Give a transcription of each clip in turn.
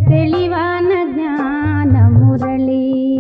தெளிவான ஞான முரளி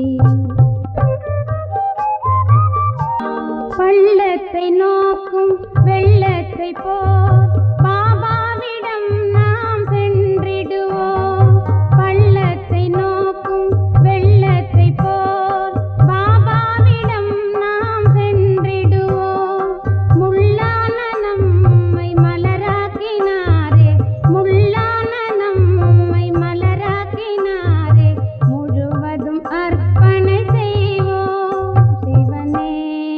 பள்ளத்தை நோக்கும் வெள்ளத்தை போல் பாபாவிடம் நாம் சென்றிடுவோம் பள்ளத்தை நோக்கும் வெள்ளத்தை போல் பாபாவிடம் நாம் சென்றிடுவோம் முள்ளான நம்மை மலராக்கினாரே முள்ளான நம்மை மலராக்கினாரே முழுவதும் அர்ப்பணை செய்வோம் சிவனே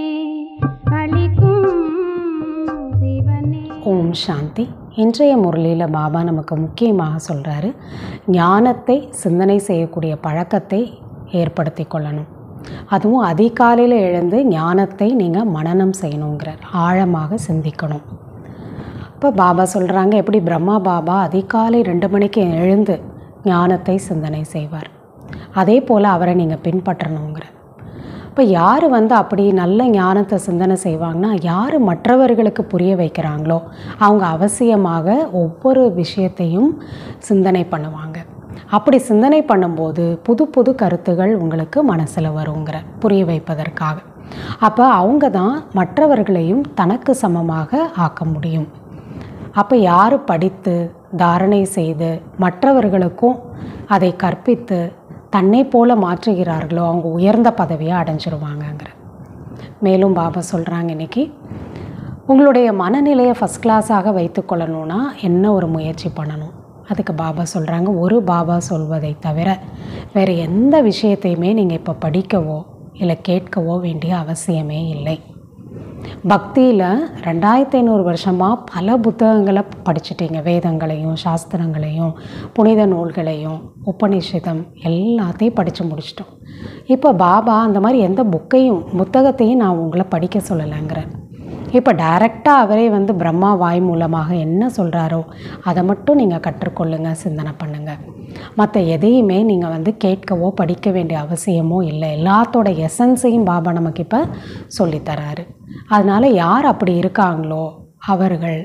அளிக்கும் சிவனே ஓம் சாந்தி இன்றைய முரளியில் பாபா நமக்கு முக்கியமாக சொல்கிறாரு ஞானத்தை சிந்தனை செய்யக்கூடிய பழக்கத்தை ஏற்படுத்தி கொள்ளணும் அதுவும் அதிகாலையில் எழுந்து ஞானத்தை நீங்கள் மனனம் செய்யணுங்கிறார் ஆழமாக சிந்திக்கணும் இப்போ பாபா சொல்கிறாங்க எப்படி பிரம்மா பாபா அதிகாலை ரெண்டு மணிக்கு எழுந்து ஞானத்தை சிந்தனை செய்வார் அதே போல் அவரை நீங்கள் பின்பற்றணுங்கிற இப்போ யார் வந்து அப்படி நல்ல ஞானத்தை சிந்தனை செய்வாங்கன்னா யார் மற்றவர்களுக்கு புரிய வைக்கிறாங்களோ அவங்க அவசியமாக ஒவ்வொரு விஷயத்தையும் சிந்தனை பண்ணுவாங்க அப்படி சிந்தனை பண்ணும்போது புது புது கருத்துகள் உங்களுக்கு மனசில் வருங்கிற புரிய வைப்பதற்காக அப்போ அவங்க தான் மற்றவர்களையும் தனக்கு சமமாக ஆக்க முடியும் அப்போ யார் படித்து தாரணை செய்து மற்றவர்களுக்கும் அதை கற்பித்து தன்னை போல மாற்றுகிறார்களோ அவங்க உயர்ந்த பதவியை அடைஞ்சிருவாங்கங்கிற மேலும் பாபா சொல்கிறாங்க இன்னைக்கு உங்களுடைய மனநிலையை ஃபஸ்ட் கிளாஸாக வைத்துக்கொள்ளணும்னா என்ன ஒரு முயற்சி பண்ணணும் அதுக்கு பாபா சொல்கிறாங்க ஒரு பாபா சொல்வதை தவிர வேறு எந்த விஷயத்தையுமே நீங்கள் இப்போ படிக்கவோ இல்லை கேட்கவோ வேண்டிய அவசியமே இல்லை பக்தியில் ரெண்டாயிரத்தி ஐநூறு வருஷமாக பல புத்தகங்களை படிச்சிட்டீங்க வேதங்களையும் சாஸ்திரங்களையும் புனித நூல்களையும் உபநிஷதம் எல்லாத்தையும் படித்து முடிச்சிட்டோம் இப்போ பாபா அந்த மாதிரி எந்த புக்கையும் புத்தகத்தையும் நான் உங்களை படிக்க சொல்லலைங்கிறேன் இப்போ டைரெக்டாக அவரே வந்து பிரம்மா வாய் மூலமாக என்ன சொல்கிறாரோ அதை மட்டும் நீங்கள் கற்றுக்கொள்ளுங்க சிந்தனை பண்ணுங்கள் மற்ற எதையுமே நீங்கள் வந்து கேட்கவோ படிக்க வேண்டிய அவசியமோ இல்லை எல்லாத்தோட எசன்ஸையும் பாபா நமக்கு இப்போ சொல்லித்தராரு அதனால் யார் அப்படி இருக்காங்களோ அவர்கள்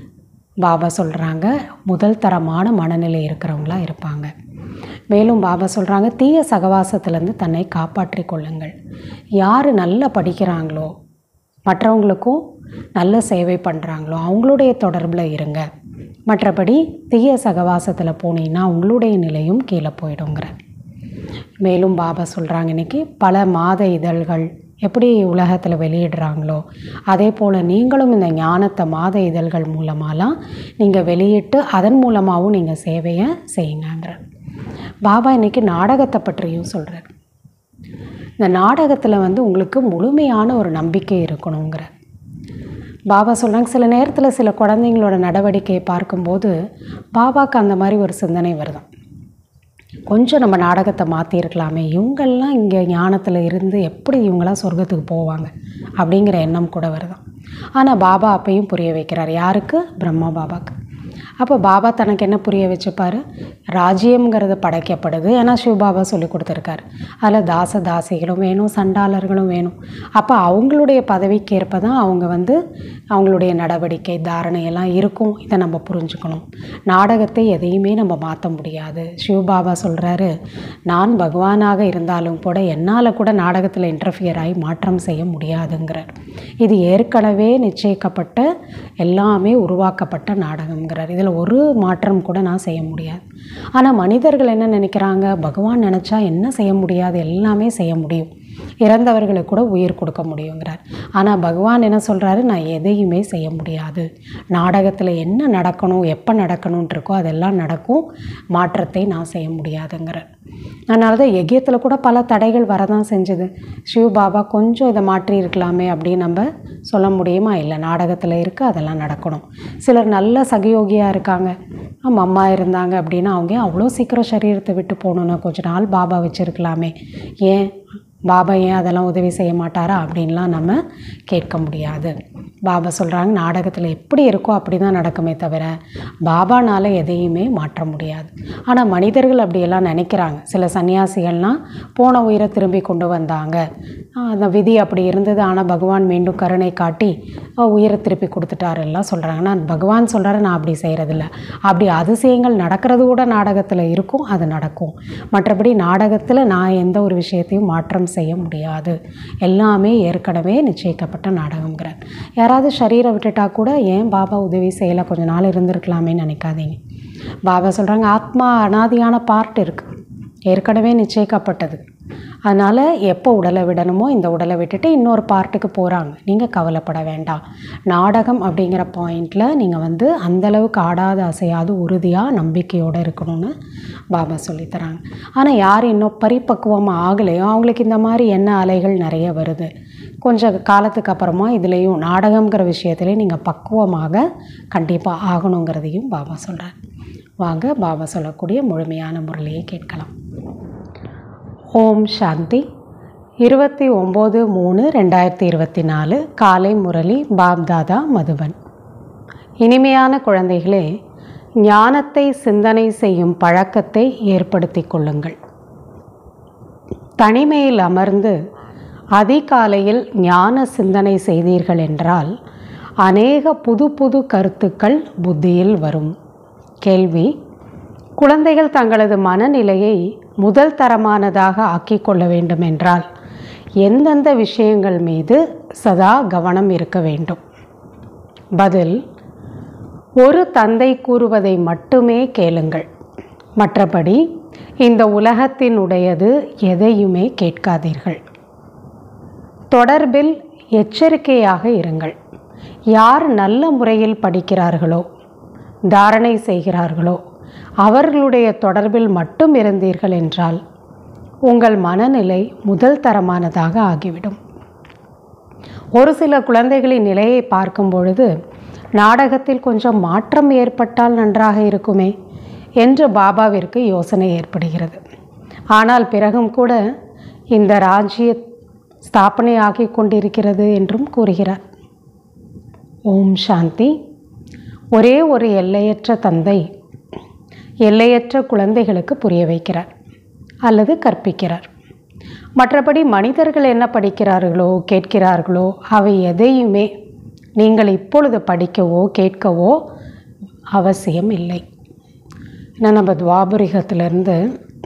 பாபா சொல்கிறாங்க முதல் தரமான மனநிலை இருக்கிறவங்களா இருப்பாங்க மேலும் பாபா சொல்கிறாங்க தீய சகவாசத்திலேருந்து தன்னை காப்பாற்றிக் கொள்ளுங்கள் யார் நல்லா படிக்கிறாங்களோ மற்றவங்களுக்கும் நல்ல சேவை பண்ணுறாங்களோ அவங்களுடைய தொடர்பில் இருங்க மற்றபடி தீய சகவாசத்தில் போனீங்கன்னா உங்களுடைய நிலையும் கீழே போயிடுங்கிற மேலும் பாபா சொல்கிறாங்க இன்றைக்கி பல மாத இதழ்கள் எப்படி உலகத்தில் வெளியிடுறாங்களோ அதே போல் நீங்களும் இந்த ஞானத்தை மாத இதழ்கள் மூலமாலாம் நீங்கள் வெளியிட்டு அதன் மூலமாகவும் நீங்கள் சேவையை செய்யுங்கங்கிற பாபா இன்றைக்கி நாடகத்தை பற்றியும் சொல்கிறார் இந்த நாடகத்தில் வந்து உங்களுக்கு முழுமையான ஒரு நம்பிக்கை இருக்கணுங்கிற பாபா சொல்கிறாங்க சில நேரத்தில் சில குழந்தைங்களோட நடவடிக்கையை பார்க்கும்போது பாபாவுக்கு அந்த மாதிரி ஒரு சிந்தனை வருதாம் கொஞ்சம் நம்ம நாடகத்தை மாற்றிருக்கலாமே இவங்கெல்லாம் இங்கே ஞானத்தில் இருந்து எப்படி இவங்களாம் சொர்க்கத்துக்கு போவாங்க அப்படிங்கிற எண்ணம் கூட வருதாம் ஆனால் பாபா அப்பையும் புரிய வைக்கிறார் யாருக்கு பிரம்மா பாபாவுக்கு அப்போ பாபா தனக்கு என்ன புரிய வச்சுப்பார் ராஜ்யம்ங்கிறது படைக்கப்படுது ஏன்னா சிவபாபா சொல்லி கொடுத்துருக்காரு அதில் தாச தாசிகளும் வேணும் சண்டாளர்களும் வேணும் அப்போ அவங்களுடைய பதவிக்கு ஏற்ப தான் அவங்க வந்து அவங்களுடைய நடவடிக்கை தாரணை எல்லாம் இருக்கும் இதை நம்ம புரிஞ்சுக்கணும் நாடகத்தை எதையுமே நம்ம மாற்ற முடியாது சிவபாபா சொல்கிறாரு நான் பகவானாக இருந்தாலும் கூட என்னால் கூட நாடகத்தில் இன்டர்ஃபியர் ஆகி மாற்றம் செய்ய முடியாதுங்கிறார் இது ஏற்கனவே நிச்சயிக்கப்பட்ட எல்லாமே உருவாக்கப்பட்ட நாடகம்ங்கிறார் இதில் ஒரு மாற்றம் கூட நான் செய்ய முடியாது ஆனால் மனிதர்கள் என்ன நினைக்கிறாங்க பகவான் நினச்சா என்ன செய்ய முடியாது எல்லாமே செய்ய முடியும் இறந்தவர்களுக்கு கூட உயிர் கொடுக்க முடியுங்கிறார் ஆனால் பகவான் என்ன சொல்கிறாரு நான் எதையுமே செய்ய முடியாது நாடகத்தில் என்ன நடக்கணும் எப்போ நடக்கணும்னு இருக்கோ அதெல்லாம் நடக்கும் மாற்றத்தை நான் செய்ய முடியாதுங்கிறார் அதனால தான் எகியத்தில் கூட பல தடைகள் வரதான் செஞ்சுது சிவபாபா கொஞ்சம் இதை மாற்றி இருக்கலாமே அப்படின்னு நம்ம சொல்ல முடியுமா இல்லை நாடகத்தில் இருக்குது அதெல்லாம் நடக்கணும் சிலர் நல்ல சகயோகியாக இருக்காங்க ஆமா, அம்மா இருந்தாங்க அப்படின்னா அவங்க அவ்வளோ சீக்கிரம் சரீரத்தை விட்டு போகணுன்னு கொஞ்ச நாள் பாபா வச்சுருக்கலாமே ஏன் பாபா ஏன் அதெல்லாம் உதவி செய்ய மாட்டாரா அப்படின்லாம் நம்ம கேட்க முடியாது பாபா சொல்கிறாங்க நாடகத்தில் எப்படி இருக்கோ அப்படி தான் நடக்குமே தவிர பாபானால் எதையுமே மாற்ற முடியாது ஆனால் மனிதர்கள் அப்படியெல்லாம் நினைக்கிறாங்க சில சன்னியாசிகள்லாம் போன உயிரை திரும்பி கொண்டு வந்தாங்க ஆஹ் அந்த விதி அப்படி இருந்தது ஆனால் பகவான் மீண்டும் கருணை காட்டி ஆஹ் உயிரை திருப்பி கொடுத்துட்டாருலாம் சொல்கிறாங்க நான் பகவான் சொல்கிறாரு நான் அப்படி செய்கிறதில்ல அப்படி அதிசயங்கள் நடக்கிறது கூட நாடகத்தில் இருக்கும் அது நடக்கும் மற்றபடி நாடகத்தில் நான் எந்த ஒரு விஷயத்தையும் மாற்றம் செய்ய முடியாது எல்லாமே ஏற்கனவே நிச்சயிக்கப்பட்ட நாடகங்கிறார் யாராவது சரீரம் விட்டுட்டா கூட ஏன் பாபா உதவி செய்யலை கொஞ்ச நாள் இருந்திருக்கலாமே நினைக்காதீங்க பாபா சொல்கிறாங்க ஆத்மா அனாதியான பார்ட் இருக்குது ஏற்கனவே நிச்சயிக்கப்பட்டது அதனால் எப்போ உடலை விடணுமோ இந்த உடலை விட்டுட்டு இன்னொரு பார்ட்டுக்கு போகிறாங்க நீங்கள் கவலைப்பட வேண்டாம் நாடகம் அப்படிங்கிற பாயிண்டில் நீங்கள் வந்து அந்தளவுக்கு ஆடாத அசையாது உறுதியாக நம்பிக்கையோடு இருக்கணும்னு பாபா சொல்லித் தராங்க ஆனால் யார் இன்னும் பரிபக்குவமாக ஆகலையோ அவங்களுக்கு இந்த மாதிரி எண்ண அலைகள் நிறைய வருது கொஞ்சம் காலத்துக்கு அப்புறமா இதுலேயும் நாடகங்கிற விஷயத்துலேயும் நீங்கள் பக்குவமாக கண்டிப்பாக ஆகணுங்கிறதையும் பாபா சொல்கிறார் வாங்க பாபா சொல்லக்கூடிய முழுமையான முரளியை கேட்கலாம் ஓம் சாந்தி இருபத்தி ஒம்பது மூணு ரெண்டாயிரத்தி இருபத்தி நாலு காலை முரளி பாப்தாதா மதுபன் இனிமையான குழந்தைகளே ஞானத்தை சிந்தனை செய்யும் பழக்கத்தை ஏற்படுத்திக் கொள்ளுங்கள் தனிமையில் அமர்ந்து அதிகாலையில் ஞான சிந்தனை செய்தீர்கள் என்றால் அநேக புது புது கருத்துக்கள் புத்தியில் வரும் கேள்வி குழந்தைகள் தங்களது மனநிலையை முதல் தரமானதாக ஆக்கிக் கொள்ள வேண்டுமென்றால் எந்தெந்த விஷயங்கள் மீது சதா கவனம் இருக்க வேண்டும் பதில் ஒரு தந்தை கூறுவதை மட்டுமே கேளுங்கள் மற்றபடி இந்த உலகத்தினுடையது எதையுமே கேட்காதீர்கள் தொடர்பில் எச்சரிக்கையாக இருங்கள் யார் நல்ல முறையில் படிக்கிறார்களோ தாரணை செய்கிறார்களோ அவர்களுடைய தொடர்பில் மட்டும் இருந்தீர்கள் என்றால் உங்கள் மனநிலை முதல் தரமானதாக ஆகிவிடும் ஒரு சில குழந்தைகளின் நிலையை பார்க்கும் பொழுது நாடகத்தில் கொஞ்சம் மாற்றம் ஏற்பட்டால் நன்றாக இருக்குமே என்று பாபாவிற்கு யோசனை ஏற்படுகிறது ஆனால் பிறகும் கூட இந்த ராஜ்ய ஸ்தாபனை ஆகிக் கொண்டிருக்கிறது என்றும் கூறுகிறார் ஓம் சாந்தி ஒரே ஒரு எல்லையற்ற தந்தை எல்லையற்ற குழந்தைகளுக்கு புரிய வைக்கிறார் அல்லது கற்பிக்கிறார் மற்றபடி மனிதர்கள் என்ன படிக்கிறார்களோ கேட்கிறார்களோ அவை எதையுமே நீங்கள் இப்பொழுது படிக்கவோ கேட்கவோ அவசியம் இல்லை ஏன்னா நம்ம துவாபரிகத்திலேருந்து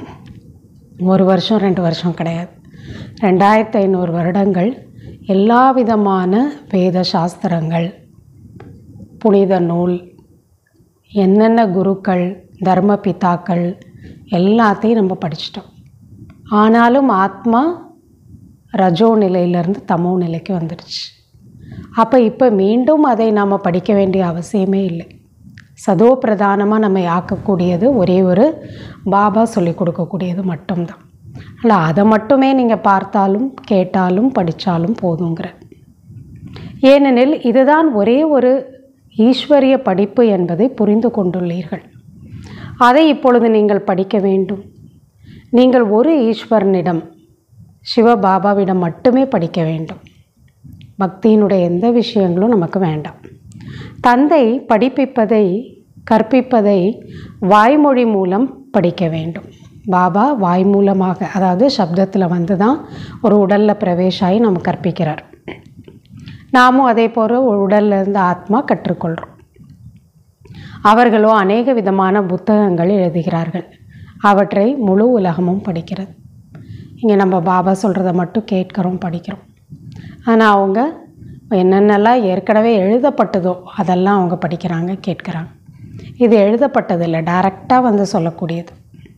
ஒரு வருஷம் ரெண்டு வருஷம் கிடையாது ரெண்டாயிரத்து ஐநூறு வருடங்கள் எல்லா விதமான வேத சாஸ்திரங்கள் புனித நூல் என்னென்ன குருக்கள் தர்ம பிதாக்கள் எல்லாத்தையும் நம்ம படிச்சிட்டோம் ஆனாலும் ஆத்மா ரஜோ நிலையிலேருந்து தமோ நிலைக்கு வந்துடுச்சு அப்போ இப்போ மீண்டும் அதை நாம் படிக்க வேண்டிய அவசியமே இல்லை சதோ பிரதானமாக நம்ம ஆக்கக்கூடியது ஒரே ஒரு பாபா சொல்லி கொடுக்கக்கூடியது மட்டும்தான் இல்லை அதை மட்டுமே நீங்கள் பார்த்தாலும் கேட்டாலும் படித்தாலும் போதுங்கிற ஏனெனில் இதுதான் ஒரே ஒரு ஈஸ்வரிய படிப்பு என்பதை புரிந்து கொண்டுள்ளீர்கள் அதை இப்பொழுது நீங்கள் படிக்க வேண்டும் நீங்கள் ஒரு ஈஸ்வரனிடம் சிவபாபாவிடம் மட்டுமே படிக்க வேண்டும் பக்தியினுடைய எந்த விஷயங்களும் நமக்கு வேண்டாம் தந்தை படிப்பிப்பதை கற்பிப்பதை வாய்மொழி மூலம் படிக்க வேண்டும் பாபா வாய் மூலமாக அதாவது சப்தத்தில் வந்து தான் ஒரு உடலில் பிரவேசாகி நம்ம கற்பிக்கிறார் நாமும் அதே போல் உடல்ல இருந்து ஆத்மா கற்றுக்கொள்கிறோம் அவர்களோ அநேக விதமான புத்தகங்கள் எழுதுகிறார்கள் அவற்றை முழு உலகமும் படிக்கிறது இங்கே நம்ம பாபா சொல்கிறத மட்டும் கேட்குறோம் படிக்கிறோம் ஆனால் அவங்க என்னென்னலாம் ஏற்கனவே எழுதப்பட்டதோ அதெல்லாம் அவங்க படிக்கிறாங்க கேட்குறாங்க இது எழுதப்பட்டது இல்லை டைரக்டாக வந்து சொல்லக்கூடியது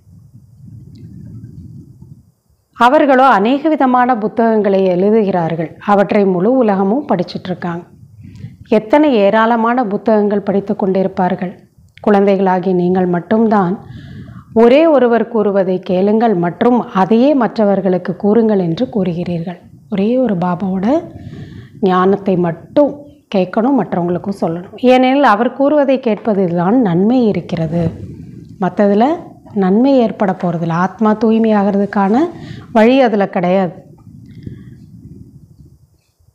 அவர்களோ அநேக விதமான புத்தகங்களை எழுதுகிறார்கள் அவற்றை முழு உலகமும் படிச்சிட்ருக்காங்க எத்தனை ஏராளமான புத்தகங்கள் படித்து கொண்டிருப்பார்கள் குழந்தைகளாகி நீங்கள் மட்டும்தான் ஒரே ஒருவர் கூறுவதை கேளுங்கள் மற்றும் அதையே மற்றவர்களுக்கு கூறுங்கள் என்று கூறுகிறீர்கள் ஒரே ஒரு பாபாவோட ஞானத்தை மட்டும் கேட்கணும் மற்றவங்களுக்கும் சொல்லணும் ஏனெனில் அவர் கூறுவதை கேட்பதில் தான் நன்மை இருக்கிறது மற்றதில் நன்மை ஏற்பட போகிறதில்ல ஆத்மா தூய்மையாகிறதுக்கான வழி அதில் கிடையாது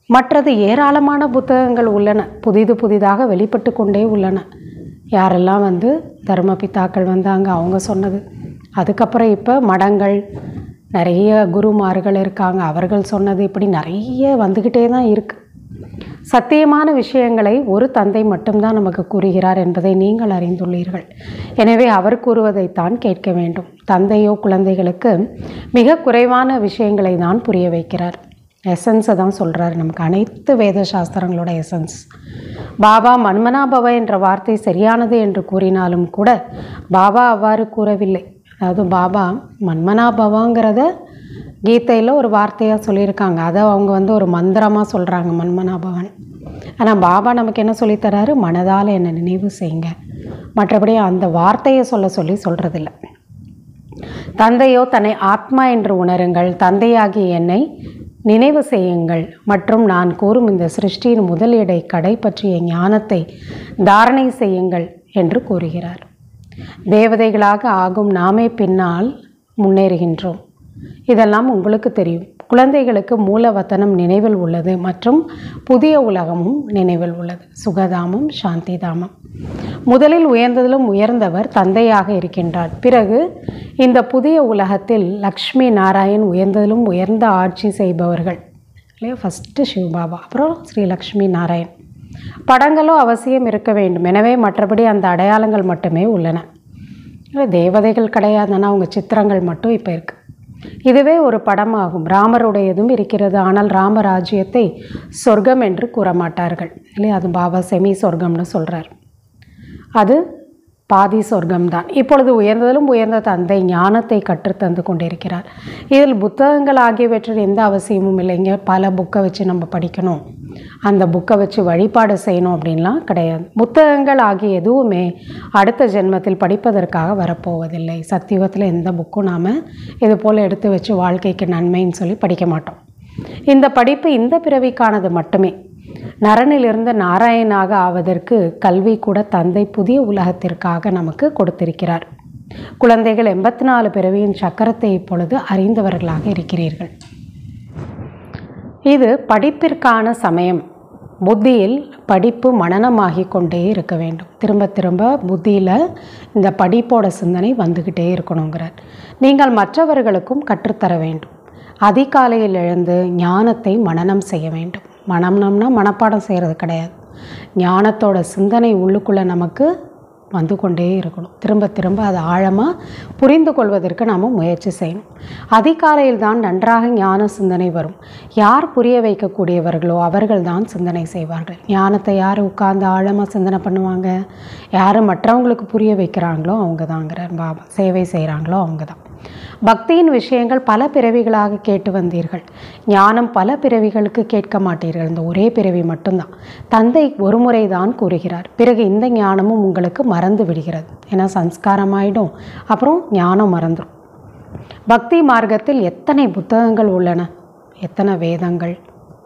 மற்றது ஏராளமான புத்தகங்கள் உள்ளன புதிது புதிதாக வெளிப்பட்டு கொண்டே உள்ளன யாரெல்லாம் வந்து தர்மபிதாக்கள் வந்தாங்க அவங்க சொன்னது அதுக்கப்புறம் இப்போ மடங்கள் நிறைய குருமார்கள் இருக்காங்க அவர்கள் சொன்னது இப்படி நிறைய வந்துக்கிட்டே தான் இருக்குது சத்தியமான விஷயங்களை ஒரு தந்தை மட்டும்தான் நமக்கு கூறுகிறார் என்பதை நீங்கள் அறிந்துள்ளீர்கள் எனவே அவர் கூறுவதைத்தான் கேட்க வேண்டும் தந்தையோ குழந்தைகளுக்கு மிக குறைவான விஷயங்களை தான் புரிய வைக்கிறார் எசன்ஸை தான் சொல்கிறார் நமக்கு அனைத்து வேத சாஸ்திரங்களோட எசன்ஸ் பாபா மன்மனாபவ என்ற வார்த்தை சரியானது என்று கூறினாலும் கூட பாபா அவ்வாறு கூறவில்லை அதாவது பாபா மன்மனாபவாங்கிறத கீதையில் ஒரு வார்த்தையாக சொல்லியிருக்காங்க அதை அவங்க வந்து ஒரு மந்திரமாக சொல்கிறாங்க மன்மனாபவன் ஆனால் பாபா நமக்கு என்ன சொல்லித்தராரு மனதால் என்னை நினைவு செய்யுங்க மற்றபடி அந்த வார்த்தையை சொல்ல சொல்லி சொல்கிறதில்ல தந்தையோ தன்னை ஆத்மா என்று உணருங்கள் தந்தையாகிய என்னை நினைவு செய்யுங்கள் மற்றும் நான் கூறும் இந்த சிருஷ்டியின் முதலிடை கடை பற்றிய ஞானத்தை தாரணை செய்யுங்கள் என்று கூறுகிறார் தேவதைகளாக ஆகும் நாமே பின்னால் முன்னேறுகின்றோம் இதெல்லாம் உங்களுக்கு தெரியும் குழந்தைகளுக்கு மூலவத்தனம் நினைவில் உள்ளது மற்றும் புதிய உலகமும் நினைவில் உள்ளது சுகதாமம் சாந்திதாமம் முதலில் உயர்ந்ததிலும் உயர்ந்தவர் தந்தையாக இருக்கின்றார் பிறகு இந்த புதிய உலகத்தில் லக்ஷ்மி நாராயண் உயர்ந்ததிலும் உயர்ந்த ஆட்சி செய்பவர்கள் இல்லையா ஃபஸ்ட்டு சிவபாபா அப்புறம் ஸ்ரீ லக்ஷ்மி நாராயண் படங்களோ அவசியம் இருக்க வேண்டும் எனவே மற்றபடி அந்த அடையாளங்கள் மட்டுமே உள்ளன இல்லை, தேவதைகள் கிடையாதுன்னா அவங்க சித்திரங்கள் மட்டும் இப்போ இருக்குது இதுவே ஒரு படமாகும் ராமருடையதும் இருக்கிறது ஆனால் ராமராஜ்யத்தை சொர்க்கம் என்று கூற மாட்டார்கள் இல்லையா அது பாபா செமி சொர்க்கம்னு சொல்கிறார் அது பாதி சொர்க்கம்தான் இப்பொழுது உயர்ந்ததிலும் உயர்ந்த தந்தை ஞானத்தை கற்றுத்தந்து கொண்டிருக்கிறார் இதில் புத்தகங்கள் ஆகியவற்றில் எந்த அவசியமும் இல்லைங்க பல புக்கை வச்சு நம்ம படிக்கணும் அந்த புக்கை வச்சு வழிபாடு செய்யணும் அப்படின்லாம் கிடையாது புத்தகங்கள் ஆகிய எதுவுமே அடுத்த ஜென்மத்தில் படிப்பதற்காக வரப்போவதில்லை சத்தியுகத்தில் எந்த புக்கும் நாம் இது போல் எடுத்து வச்சு வாழ்க்கைக்கு நன்மைன்னு சொல்லி படிக்க மாட்டோம் இந்த படிப்பு இந்த பிறவிக்கானது மட்டுமே நரனிலிருந்து நாராயணாக ஆவதற்கு கல்வி கூட தந்தை புதிய உலகத்திற்காக நமக்கு கொடுத்திருக்கிறார் குழந்தைகள் எண்பத்தி நாலு பிறவியின் சக்கரத்தை இப்பொழுது அறிந்தவர்களாக இருக்கிறீர்கள் இது படிப்பிற்கான சமயம் புத்தியில் படிப்பு மனனமாகி கொண்டே இருக்க வேண்டும் திரும்ப திரும்ப புத்தியில் இந்த படிப்போட சிந்தனை வந்துக்கிட்டே இருக்கணுங்கிறார் நீங்கள் மற்றவர்களுக்கும் கற்றுத்தர வேண்டும் அதிகாலையில் எழுந்து ஞானத்தை மனனம் செய்ய வேண்டும் மனம்னம்னா மனப்பாடம் செய்கிறது கிடையாது ஞானத்தோட சிந்தனை உள்ளுக்குள்ளே நமக்கு வந்து கொண்டே இருக்கணும் திரும்ப திரும்ப அதை ஆழமாக புரிந்து கொள்வதற்கு நாம் முயற்சி செய்யணும் அதிகாலையில் தான் நன்றாக ஞான சிந்தனை வரும் யார் புரிய வைக்கக்கூடியவர்களோ அவர்கள் தான் சிந்தனை செய்வார்கள் ஞானத்தை யார் உட்கார்ந்து ஆழமாக சிந்தனை பண்ணுவாங்க யார் மற்றவங்களுக்கு புரிய வைக்கிறாங்களோ அவங்க தாங்கிறார் பாபா சேவை செய்கிறாங்களோ அவங்க தான் பக்தியின் விஷயங்கள் பல பிறவிகளாக கேட்டு வந்தீர்கள் ஞானம் பல பிறவிகளுக்கு கேட்க மாட்டீர்கள் இந்த ஒரே பிறவி மட்டும்தான் தந்தை ஒரு முறை தான் கூறுகிறார் பிறகு இந்த ஞானமும் உங்களுக்கு மறந்து விடுகிறது ஏன்னா சம்ஸ்காரமாயிடும் அப்புறம் ஞானம் மறந்துடும் பக்தி மார்க்கத்தில் எத்தனை புத்தகங்கள் உள்ளன எத்தனை வேதங்கள்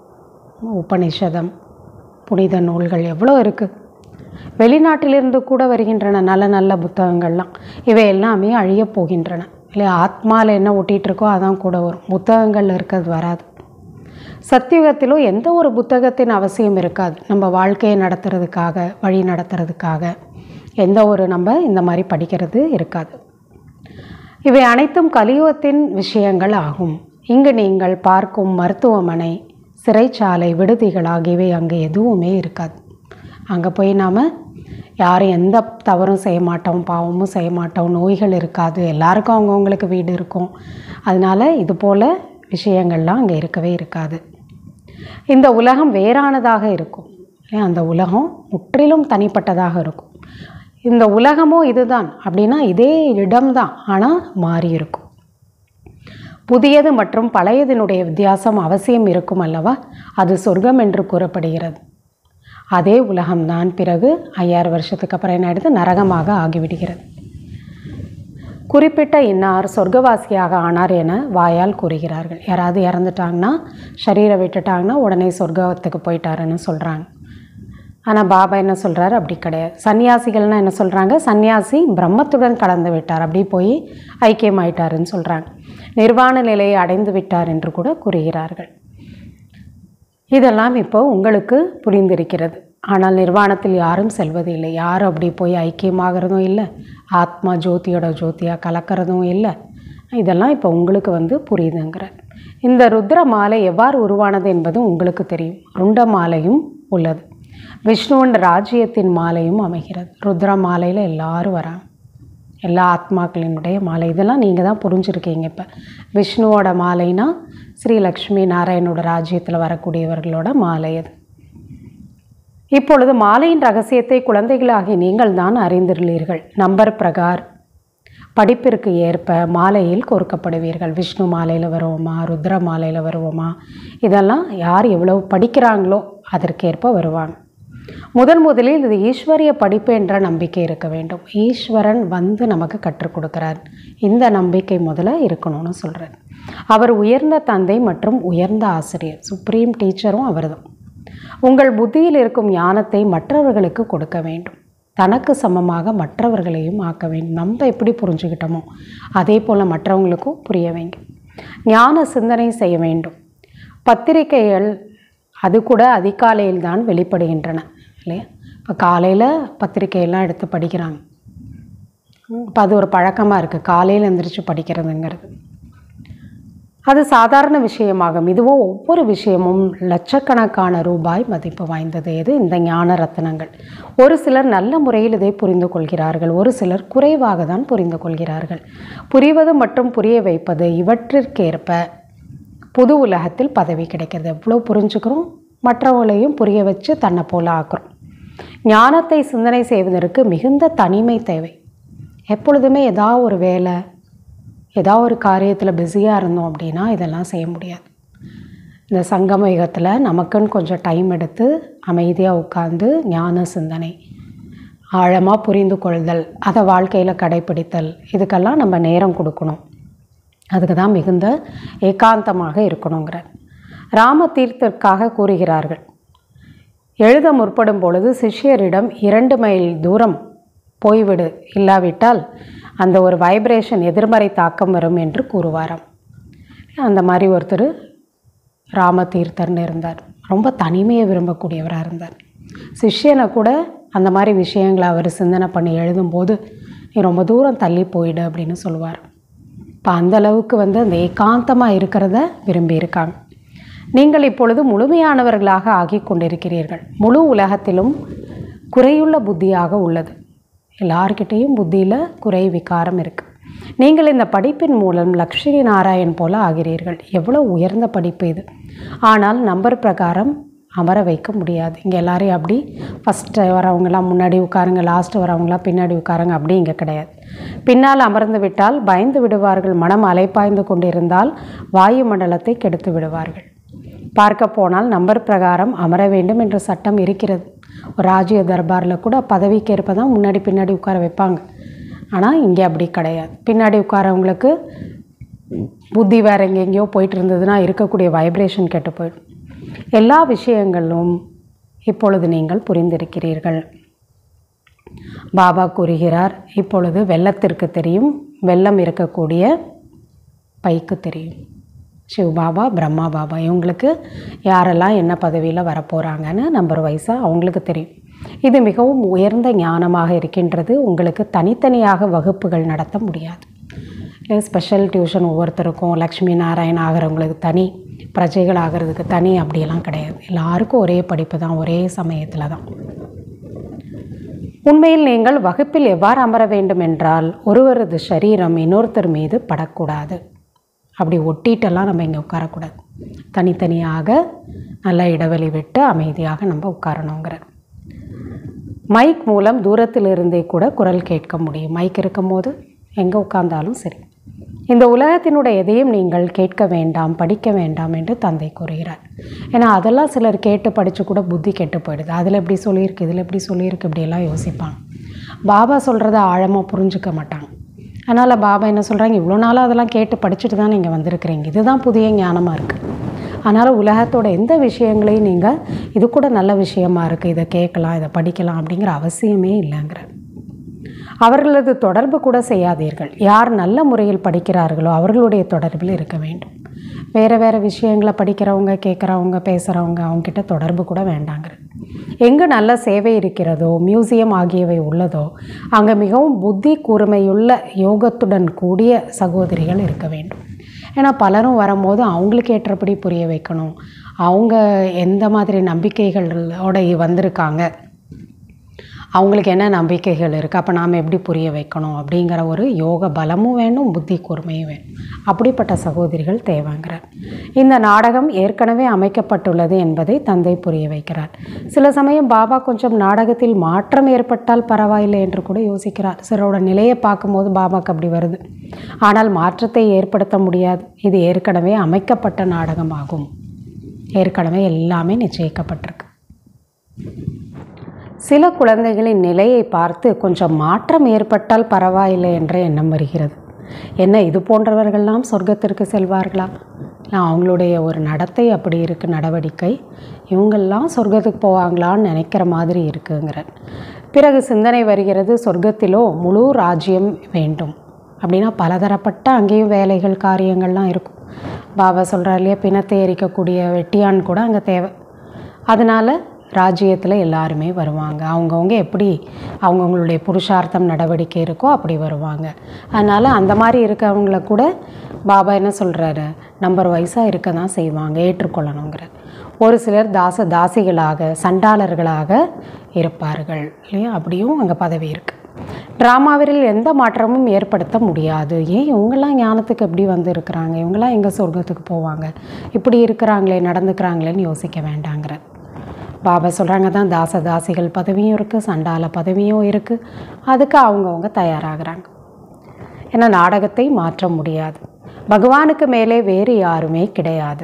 உபனிஷதம் புனித நூல்கள் எவ்வளோ இருக்குது வெளிநாட்டிலிருந்து கூட வருகின்றன நல்ல நல்ல புத்தகங்கள்லாம் இவை எல்லாமே அழியப் போகின்றன இல்லையா ஆத்மாவில் என்ன ஒட்டிகிட்டு இருக்கோ அதான் கூட வரும் புத்தகங்கள் இருக்கிறது வராது சத்தியுகத்திலும் எந்த ஒரு புத்தகத்தின் அவசியம் இருக்காது நம்ம வாழ்க்கையை நடத்துறதுக்காக வழி நடத்துறதுக்காக எந்த ஒரு நம்ம இந்த மாதிரி படிக்கிறது இருக்காது இவை அனைத்தும் கலியுகத்தின் விஷயங்கள் ஆகும் இங்கு நீங்கள் பார்க்கும் மருத்துவமனை சிறைச்சாலை விடுதிகள் ஆகியவை அங்கே எதுவுமே இருக்காது அங்கே போய் நாம் யாரும் எந்த தவறும் செய்ய மாட்டோம் பாவமும் செய்ய மாட்டோம் நோய்கள் இருக்காது எல்லாருக்கும் அவங்கவுங்களுக்கு வீடு இருக்கும் அதனால் இது போல் விஷயங்கள்லாம் அங்கே இருக்கவே இருக்காது இந்த உலகம் வேறானதாக இருக்கும் ஏன் அந்த உலகம் முற்றிலும் தனிப்பட்டதாக இருக்கும் இந்த உலகமும் இதுதான் அப்படின்னா இதே இடம்தான் ஆனால் மாறி இருக்கும் புதியது மற்றும் பழையதினுடைய வித்தியாசம் அவசியம் இருக்கும் அல்லவா அது சொர்க்கம் என்று கூறப்படுகிறது அதே உலகம்தான் பிறகு ஐயாயிரம் வருஷத்துக்கு அப்புறம் என்ன ஆயிடுது நரகமாக ஆகிவிடுகிறது குறிப்பிட்ட இன்னார் சொர்க்கவாசியாக ஆனார் என வாயால் கூறுகிறார்கள் யாராவது இறந்துட்டாங்கன்னா சரீரம் விட்டுட்டாங்கன்னா உடனே சொர்க்கத்துக்கு போயிட்டாருன்னு சொல்கிறாங்க ஆனால் பாபா என்ன சொல்கிறாரு அப்படி கிடையாது சன்னியாசிகள்னால் என்ன சொல்கிறாங்க சன்னியாசி பிரம்மத்துடன் கலந்து விட்டார் அப்படி போய் ஐக்கியமாயிட்டாருன்னு சொல்கிறாங்க நிர்வாண நிலையை அடைந்து விட்டார் என்று கூட கூறுகிறார்கள் இதெல்லாம் இப்போ உங்களுக்கு புரிந்திருக்கிறது ஆனால் நிர்வாணத்தில் யாரும் செல்வது இல்லை யாரும் அப்படி போய் ஐக்கியமாகிறதும் இல்லை ஆத்மா ஜோதியோட ஜோதியாக கலக்கிறதும் இல்லை இதெல்லாம் இப்போ உங்களுக்கு வந்து புரியுதுங்கிற இந்த ருத்ர மாலை எவ்வாறு உருவானது என்பது உங்களுக்கு தெரியும் ருண்ட மாலையும் உள்ளது விஷ்ணுவின் ராஜ்யத்தின் மாலையும் அமைகிறது ருத்ர மாலையில் எல்லாரும் வராங்க எல்லா ஆத்மாக்களினுடைய மாலை இதெல்லாம் நீங்கள் தான் புரிஞ்சுருக்கீங்க இப்போ விஷ்ணுவோட மாலைனா ஸ்ரீ லக்ஷ்மி நாராயணோட ராஜ்யத்தில் வரக்கூடியவர்களோட மாலை அது இப்பொழுது மாலையின் ரகசியத்தை குழந்தைகளாகி நீங்கள் தான் அறிந்துள்ளீர்கள் நம்பர் பிரகார் படிப்பிற்கு ஏற்ப மாலையில் கோர்க்கப்படுவீர்கள் விஷ்ணு மாலையில் வருவோமா ருத்ர மாலையில் வருவோமா இதெல்லாம் யார் எவ்வளவு படிக்கிறாங்களோ அதற்கேற்ப வருவாங்க முதன் முதலில் இது ஈஸ்வரிய படிப்பு என்ற நம்பிக்கை இருக்க வேண்டும் ஈஸ்வரன் வந்து நமக்கு கற்றுக் கொடுக்கிறார் இந்த நம்பிக்கை முதல்ல இருக்கணும்னு சொல்கிறார் அவர் உயர்ந்த தந்தை மற்றும் உயர்ந்த ஆசிரியர் சுப்ரீம் டீச்சரும் அவர்தான் உங்கள் புத்தியில் இருக்கும் ஞானத்தை மற்றவர்களுக்கு கொடுக்க வேண்டும் தனக்கு சமமாக மற்றவர்களையும் ஆக்க வேண்டும் நம்ம எப்படி புரிஞ்சுக்கிட்டோமோ அதே போல் மற்றவங்களுக்கும் புரிய வேண்டும் ஞான சிந்தனை செய்ய வேண்டும் பத்திரிகைகள் அது கூட அதிகாலையில் தான் வெளிப்படுகின்றன இல்லையா இப்போ காலையில் பத்திரிகையெல்லாம் எடுத்து படிக்கிறாங்க இப்போ அது ஒரு பழக்கமாக இருக்குது காலையில் எந்திரிச்சு படிக்கிறதுங்கிறது அது சாதாரண விஷயமாகும் இதுவோ ஒவ்வொரு விஷயமும் லட்சக்கணக்கான ரூபாய் மதிப்பு வாய்ந்தது எது இந்த ஞான ரத்தினங்கள் ஒரு சிலர் நல்ல முறையில் இதை புரிந்து கொள்கிறார்கள் ஒரு சிலர் குறைவாக தான் புரிந்து கொள்கிறார்கள் புரிவது மற்றும் புரிய வைப்பது இவற்றிற்கேற்ப புது உலகத்தில் பதவி கிடைக்கிறது எவ்வளோ புரிஞ்சுக்கிறோம் மற்றவங்களையும் புரிய வச்சு தன்னை போல ஆக்குறோம் ஞானத்தை சிந்தனை செய்வதற்கு மிகுந்த தனிமை தேவை எப்பொழுதுமே ஏதாவது ஒரு வேலை ஏதாவது ஒரு காரியத்தில் பிஸியாக இருந்தோம் அப்படின்னா இதெல்லாம் செய்ய முடியாது இந்த சங்கம யுகத்தில் நமக்குன்னு கொஞ்சம் டைம் எடுத்து அமைதியாக உட்கார்ந்து ஞான சிந்தனை ஆழமாக புரிந்து கொள்தல் அதை வாழ்க்கையில் கடைப்பிடித்தல் இதுக்கெல்லாம் நம்ம நேரம் கொடுக்கணும் அதுக்கு தான் மிகுந்த ஏகாந்தமாக இருக்கணுங்கிற ராம தீர்த்திற்காக கூறுகிறார்கள் எழுத முற்படும் பொழுது சிஷ்யரிடம் இரண்டு மைல் தூரம் போய்விடு இல்லாவிட்டால் அந்த ஒரு வைப்ரேஷன் எதிர்மறை தாக்கம் வரும் என்று கூறுவாராம் அந்த மாதிரி ஒருத்தர் ராமதீர்த்தர்னு இருந்தார் ரொம்ப தனிமையை விரும்பக்கூடியவராக இருந்தார் சிஷ்யனை கூட அந்த மாதிரி விஷயங்களை அவர் சிந்தனை பண்ணி எழுதும்போது நீ ரொம்ப தூரம் தள்ளி போயிடு அப்படின்னு சொல்லுவார் இப்போ அந்த அளவுக்கு வந்து அந்த ஏகாந்தமாக இருக்கிறத விரும்பி இருக்காங்க நீங்கள் இப்பொழுது முழுமையானவர்களாக ஆகி கொண்டிருக்கிறீர்கள் முழு உலகத்திலும் குறையுள்ள புத்தியாக உள்ளது எல்லார்கிட்டேயும் புத்தியில் குறை விகாரம் இருக்குது நீங்கள் இந்த படிப்பின் மூலம் லக்ஷ்மி நாராயண் போல ஆகிறீர்கள் எவ்வளோ உயர்ந்த படிப்பு இது ஆனால் நம்பர் பிரகாரம் அமர வைக்க முடியாது இங்கே எல்லாரையும் அப்படி ஃபஸ்ட்டு வரவங்களாம் முன்னாடி உட்காருங்க லாஸ்ட்டு வரவங்களாம் பின்னாடி உட்காருங்க அப்படி இங்கே கிடையாது பின்னால் அமர்ந்து விட்டால் பயந்து விடுவார்கள் மனம் அலைப்பாய்ந்து கொண்டிருந்தால் வாயு மண்டலத்தை கெடுத்து விடுவார்கள் பார்க்க போனால் நம்பர் பிரகாரம் அமர வேண்டும் என்ற சட்டம் இருக்கிறது ஒரு ராஜ்ய தர்பாரில் கூட பதவிக்கேற்ப தான் முன்னாடி பின்னாடி உட்கார வைப்பாங்க ஆனால் இங்கே அப்படி கிடையாது பின்னாடி உட்காரவங்களுக்கு புத்தி வேறு எங்கெங்கேயோ போயிட்டு இருந்ததுன்னா இருக்கக்கூடிய வைப்ரேஷன் கெட்டு போயிடும் எல்லா விஷயங்களும் இப்பொழுது நீங்கள் புரிந்திருக்கிறீர்கள் பாபா கூறுகிறார் இப்பொழுது வெள்ளத்திற்கு தெரியும் வெள்ளம் இருக்கக்கூடிய பைக்கு தெரியும் சிவ பாபா பிரம்மா பாபா இவங்களுக்கு யாரெல்லாம் என்ன பதவியில் வரப்போகிறாங்கன்னு நம்பர் வைஸாக அவங்களுக்கு தெரியும் இது மிகவும் உயர்ந்த ஞானமாக இருக்கின்றது உங்களுக்கு தனித்தனியாக வகுப்புகள் நடத்த முடியாது இல்லை ஸ்பெஷல் டியூஷன் ஒவ்வொருத்தருக்கும் லக்ஷ்மி நாராயண் ஆகிறவங்களுக்கு தனி பிரஜைகள் ஆகிறதுக்கு தனி அப்படியெல்லாம் கிடையாது எல்லாருக்கும் ஒரே படிப்பு தான் ஒரே சமயத்தில் தான் உண்மையில் நீங்கள் வகுப்பில் எவ்வாறு அமர வேண்டும் என்றால் ஒருவரது சரீரம் இன்னொருத்தர் மீது படக்கூடாது அப்படி ஒட்டிட்டெல்லாம் நம்ம இங்கே உட்காரக்கூடாது தனித்தனியாக நல்ல இடைவெளி விட்டு அமைதியாக நம்ம உட்காரணுங்கிறார் மைக் மூலம் தூரத்தில் இருந்தே கூட குரல் கேட்க முடியும் மைக் இருக்கும்போது எங்கே உட்கார்ந்தாலும் சரி இந்த உலகத்தினுடைய எதையும் நீங்கள் கேட்க வேண்டாம் படிக்க வேண்டாம் என்று தந்தை கூறுகிறார் ஏன்னா அதெல்லாம் சிலர் கேட்டு படித்து கூட புத்தி கெட்டு போயிடுது அதில் எப்படி சொல்லியிருக்கு இதில் எப்படி சொல்லியிருக்கு இப்படியெல்லாம் யோசிப்பாங்க பாபா சொல்கிறத ஆழமாக புரிஞ்சுக்க மாட்டாங்க அதனால் பாபா என்ன சொல்கிறாங்க இவ்வளோ நாளாக அதெல்லாம் கேட்டு படிச்சுட்டு தான் நீங்கள் வந்திருக்கிறீங்க இதுதான் புதிய ஞானமாக இருக்குது அதனால் உலகத்தோட எந்த விஷயங்களையும் நீங்கள் இது கூட நல்ல விஷயமா இருக்குது இதை கேட்கலாம் இதை படிக்கலாம் அப்படிங்கிற அவசியமே இல்லைங்கிற அவர்களது தொடர்பு கூட செய்யாதீர்கள் யார் நல்ல முறையில் படிக்கிறார்களோ அவர்களுடைய தொடர்பில் இருக்க வேண்டும் வேறு வேறு விஷயங்களை படிக்கிறவங்க கேட்குறவங்க பேசுகிறவங்க அவங்கக்கிட்ட தொடர்பு கூட வேண்டாங்கிற எங்கு நல்ல சேவை இருக்கிறதோ மியூசியம் ஆகியவை உள்ளதோ அங்கே மிகவும் புத்தி கூர்மையுள்ள யோகத்துடன் கூடிய சகோதரிகள் இருக்க வேண்டும் ஏன்னா பலரும் வரும்போது அவங்களுக்கு ஏற்றபடி புரிய வைக்கணும் அவங்க எந்த மாதிரி நம்பிக்கைகளோட வந்திருக்காங்க அவங்களுக்கு என்ன நம்பிக்கைகள் இருக்குது அப்போ நாம் எப்படி புரிய வைக்கணும் அப்படிங்கிற ஒரு யோக பலமும் வேணும் புத்தி கூர்மையும் வேணும் அப்படிப்பட்ட சகோதரிகள் தேவைங்கிறார் இந்த நாடகம் ஏற்கனவே அமைக்கப்பட்டுள்ளது என்பதை தந்தை புரிய வைக்கிறார் சில சமயம் பாபா கொஞ்சம் நாடகத்தில் மாற்றம் ஏற்பட்டால் பரவாயில்லை என்று கூட யோசிக்கிறார் சிலரோட நிலையை பார்க்கும்போது பாபாக்கு அப்படி வருது ஆனால் மாற்றத்தை ஏற்படுத்த முடியாது இது ஏற்கனவே அமைக்கப்பட்ட நாடகமாகும் ஏற்கனவே எல்லாமே நிச்சயிக்கப்பட்டிருக்கு சில குழந்தைகளின் நிலையை பார்த்து கொஞ்சம் மாற்றம் ஏற்பட்டால் பரவாயில்லை என்ற எண்ணம் வருகிறது என்ன இது போன்றவர்கள்லாம் சொர்க்கத்திற்கு செல்வார்களா இல்லை அவங்களுடைய ஒரு நடத்தை அப்படி இருக்குது நடவடிக்கை இவங்கெல்லாம் சொர்க்கத்துக்கு போவாங்களான்னு நினைக்கிற மாதிரி இருக்குங்கிற பிறகு சிந்தனை வருகிறது சொர்க்கத்திலோ முழு ராஜ்யம் வேண்டும் அப்படின்னா பலதரப்பட்ட அங்கேயும் வேலைகள் காரியங்கள்லாம் இருக்கும் பாபா சொல்கிறார் இல்லையா பிணத்தை எரிக்கக்கூடிய வெட்டியான் கூட அங்கே தேவை அதனால் ராஜ்யத்தில் எல்லாருமே வருவாங்க அவங்கவுங்க எப்படி அவங்கவுங்களுடைய புருஷார்த்தம் நடவடிக்கை இருக்கோ அப்படி வருவாங்க அதனால் அந்த மாதிரி இருக்கவங்கள கூட பாபா என்ன சொல்கிறாரு நம்பர் வைஸாக இருக்க தான் செய்வாங்க ஏற்றுக்கொள்ளணுங்கிற ஒரு சிலர் தாச தாசிகளாக சண்டாளர்களாக இருப்பார்கள் இல்லையா அப்படியும் அங்கே பதவி இருக்குது ட்ராமாவில் எந்த மாற்றமும் ஏற்படுத்த முடியாது ஏன் இவங்கெல்லாம் ஞானத்துக்கு எப்படி வந்து இருக்கிறாங்க இவங்கெல்லாம் எங்கே சொர்க்கத்துக்கு போவாங்க இப்படி இருக்கிறாங்களே நடந்துக்கிறாங்களேன்னு யோசிக்க வேண்டாங்கிற பாபா சொல்கிறாங்க தான் தாச தாசிகள் பதவியும் இருக்குது சண்டால பதவியும் இருக்குது அதுக்கு அவங்கவுங்க தயாராகிறாங்க ஏன்னா நாடகத்தை மாற்ற முடியாது பகவானுக்கு மேலே வேறு யாருமே கிடையாது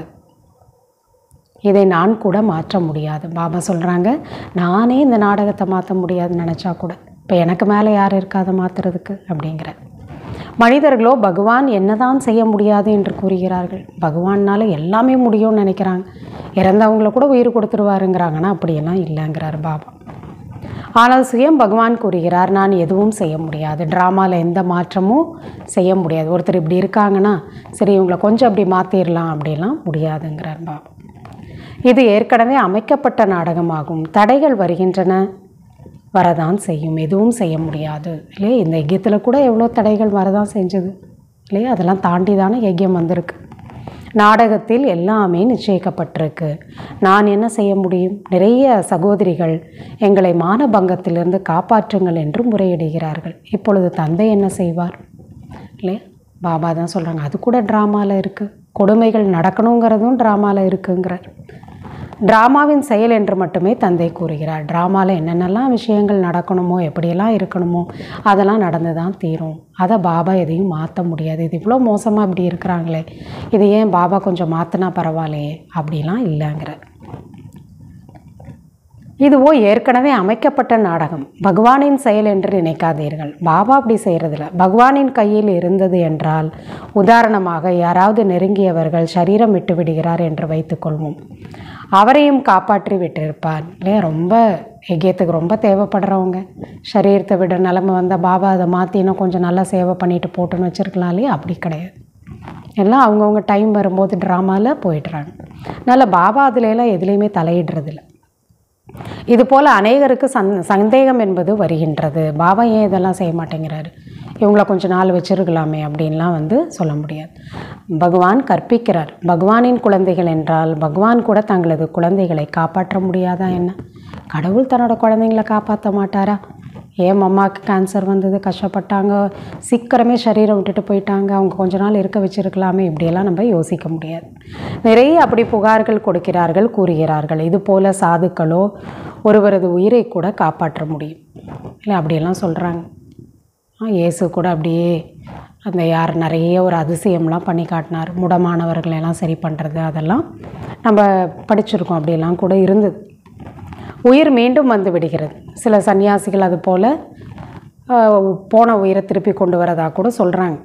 இதை நான் கூட மாற்ற முடியாது பாபா சொல்கிறாங்க நானே இந்த நாடகத்தை மாற்ற முடியாதுன்னு நினச்சா கூட இப்போ எனக்கு மேலே யார் இருக்கா அதை மாற்றுறதுக்கு அப்படிங்கிற மனிதர்களோ பகவான் என்னதான் செய்ய முடியாது என்று கூறுகிறார்கள் பகவானால் எல்லாமே முடியும்னு நினைக்கிறாங்க இறந்தவங்கள கூட உயிர் கொடுத்துருவாருங்கிறாங்கன்னா அப்படியெல்லாம் இல்லைங்கிறார் பாபா ஆனால் சுயம் பகவான் கூறுகிறார் நான் எதுவும் செய்ய முடியாது ட்ராமாவில் எந்த மாற்றமும் செய்ய முடியாது ஒருத்தர் இப்படி இருக்காங்கன்னா சரி இவங்களை கொஞ்சம் அப்படி மாற்றிடலாம் அப்படிலாம் முடியாதுங்கிறார் பாபா இது ஏற்கனவே அமைக்கப்பட்ட நாடகமாகும் தடைகள் வருகின்றன வரதான் செய்யும் எதுவும் செய்ய முடியாது இல்லையா இந்த யஜ்யத்தில் கூட எவ்வளோ தடைகள் வரதான் செஞ்சது இல்லையா அதெல்லாம் தாண்டி தானே யஜ்யம் வந்திருக்கு நாடகத்தில் எல்லாமே நிச்சயிக்கப்பட்டிருக்கு நான் என்ன செய்ய முடியும் நிறைய சகோதரிகள் எங்களை மானபங்கத்திலிருந்து காப்பாற்றுங்கள் என்று முறையிடுகிறார்கள் இப்பொழுது தந்தை என்ன செய்வார் இல்லையா பாபா தான் சொல்கிறாங்க அது கூட ட்ராமாவில் இருக்குது கொடுமைகள் நடக்கணுங்கிறதும் ட்ராமாவில் இருக்குங்கிறார் ட்ராமாவின் செயல் என்று மட்டுமே தந்தை கூறுகிறார் ட்ராமாவில் என்னென்னலாம் விஷயங்கள் நடக்கணுமோ எப்படியெல்லாம் இருக்கணுமோ அதெல்லாம் நடந்து தான் தீரும் அதை பாபா எதையும் மாற்ற முடியாது இது இவ்வளோ மோசமாக இப்படி இருக்கிறாங்களே இது ஏன் பாபா கொஞ்சம் மாற்றினா பரவாயில்லையே அப்படிலாம் இல்லைங்கிறார் இதுவோ ஏற்கனவே அமைக்கப்பட்ட நாடகம் பகவானின் செயல் என்று நினைக்காதீர்கள் பாபா அப்படி செய்கிறதில்ல பகவானின் கையில் இருந்தது என்றால் உதாரணமாக யாராவது நெருங்கியவர்கள் சரீரம் விட்டு விடுகிறார் என்று வைத்துக்கொள்வோம் அவரையும் காப்பாற்றி விட்டிருப்பார் இல்லையா ரொம்ப எகியத்துக்கு ரொம்ப தேவைப்படுறவங்க சரீரத்தை விட நிலமை வந்தால் பாபா அதை மாற்றி இன்னும் கொஞ்சம் நல்லா சேவை பண்ணிட்டு போட்டுன்னு வச்சுருக்கலாம் இல்லையா அப்படி கிடையாது எல்லாம் அவங்கவுங்க டைம் வரும்போது ட்ராமாவில் போயிடுறாங்க அதனால் பாபா அதுலலாம் எதுலேயுமே தலையிடுறதில்ல இது போல் அநேகருக்கு சந் சந்தேகம் என்பது வருகின்றது பாபா ஏன் இதெல்லாம் செய்ய மாட்டேங்கிறாரு இவங்கள கொஞ்ச நாள் வச்சிருக்கலாமே அப்படின்லாம் வந்து சொல்ல முடியாது பகவான் கற்பிக்கிறார் பகவானின் குழந்தைகள் என்றால் பகவான் கூட தங்களது குழந்தைகளை காப்பாற்ற முடியாதா என்ன கடவுள் தன்னோட குழந்தைங்களை காப்பாற்ற மாட்டாரா ஏன் அம்மாவுக்கு கேன்சர் வந்தது கஷ்டப்பட்டாங்க சீக்கிரமே சரீரம் விட்டுட்டு போயிட்டாங்க அவங்க கொஞ்ச நாள் இருக்க வச்சிருக்கலாமே இப்படியெல்லாம் நம்ம யோசிக்க முடியாது நிறைய அப்படி புகார்கள் கொடுக்கிறார்கள் கூறுகிறார்கள் இது போல சாதுக்களோ ஒருவரது உயிரை கூட காப்பாற்ற முடியும் இல்லை அப்படியெல்லாம் சொல்கிறாங்க இயேசு கூட அப்படியே அந்த யார் நிறைய ஒரு அதிசயம்லாம் பண்ணி காட்டினார் முடமானவர்களை எல்லாம் சரி பண்ணுறது அதெல்லாம் நம்ம படிச்சிருக்கோம் அப்படியெல்லாம் கூட இருந்தது உயிர் மீண்டும் வந்து விடுகிறது சில சன்னியாசிகள் அது போல் ஆஹ், போன உயிரை திருப்பி கொண்டு வரதா கூட சொல்கிறாங்க